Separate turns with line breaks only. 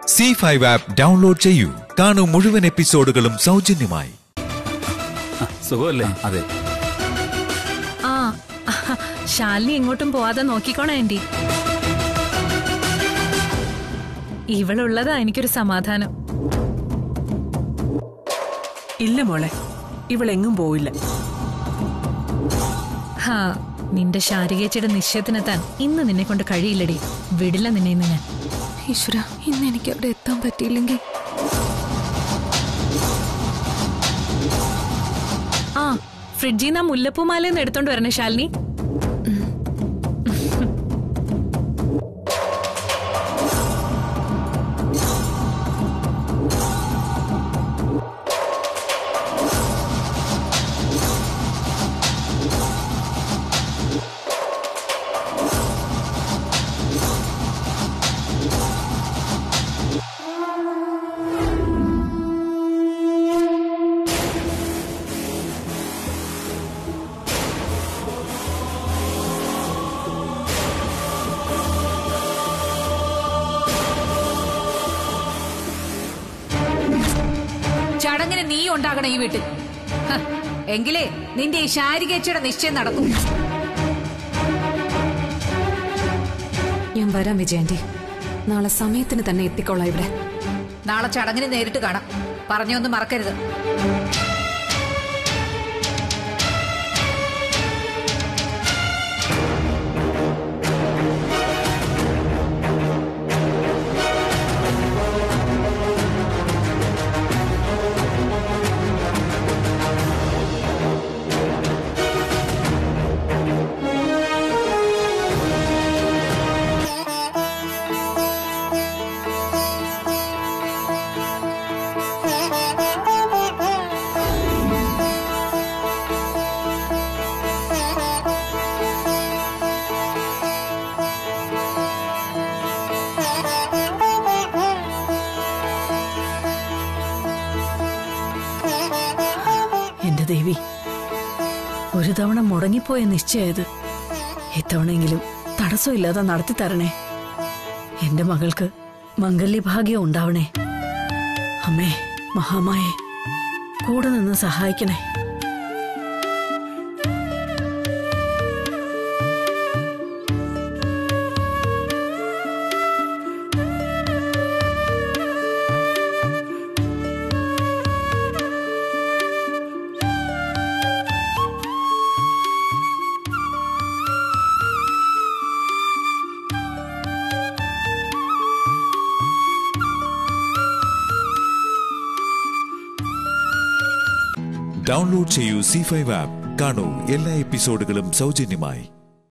C five app download ചെയ്യൂ കാണൂ മുഴുവൻ എപ്പിസോഡുകളും സൗജന്യമായി
സുഖമല്ലേ
അതെ
ആ ശാലിനി എങ്ങോട്ടും പോവാതെ നോക്കിക്കോണേ ആന്റി ഇവളുള്ളതാ എനിക്കൊരു സമാധാനം
ഇല്ല മോളെ ഇവളെങ്ങും പോവില്ല
ഹാ നിന്റെ ശാരികേച്ചയുടെ നിശ്ചയത്തിനെത്താൻ ഇന്ന് നിന്നെ കൊണ്ട് കഴിയില്ലടി വിടില്ല നിന്നെ ഇന്ന് ഞാൻ
ഈശ്വര ഇന്ന് എനിക്ക് അവിടെ എത്താൻ പറ്റിയില്ലെങ്കിൽ
ആ ഫ്രിഡ്ജിൽ നിന്ന് ആ മുല്ലപ്പൂമാലയെന്ന് എടുത്തോണ്ട് വരണേ ശാലിനി
ചടങ്ങിന് നീ ഉണ്ടാകണം ഈ വീട്ടിൽ ഹ, എങ്കിലേ നിന്റെ ഈ ശാരികേച്ചയുടെ നിശ്ചയം നടക്കും
ഞാൻ വരാം വിജയന്റി നാളെ സമയത്തിന് തന്നെ എത്തിക്കോളാം ഇവിടെ
നാളെ ചടങ്ങിന് നേരിട്ട് കാണാം പറഞ്ഞൊന്നും മറക്കരുത്
എന്റെ ദേവി ഒരു തവണ മുടങ്ങിപ്പോയ നിശ്ചയത് ഇത്തവണയെങ്കിലും തടസ്സമില്ലാതെ നടത്തി തരണേ എന്റെ മകൾക്ക് മംഗല്യഭാഗ്യം ഉണ്ടാവണേ അമ്മേ മഹാമായെ കൂടെ നിന്ന് സഹായിക്കണേ
ഡൗൺലോഡ് ചെയ്യൂ സി ഫൈവ് ആപ്പ് കാണൂ എല്ലാ എപ്പിസോഡുകളും സൗജന്യമായി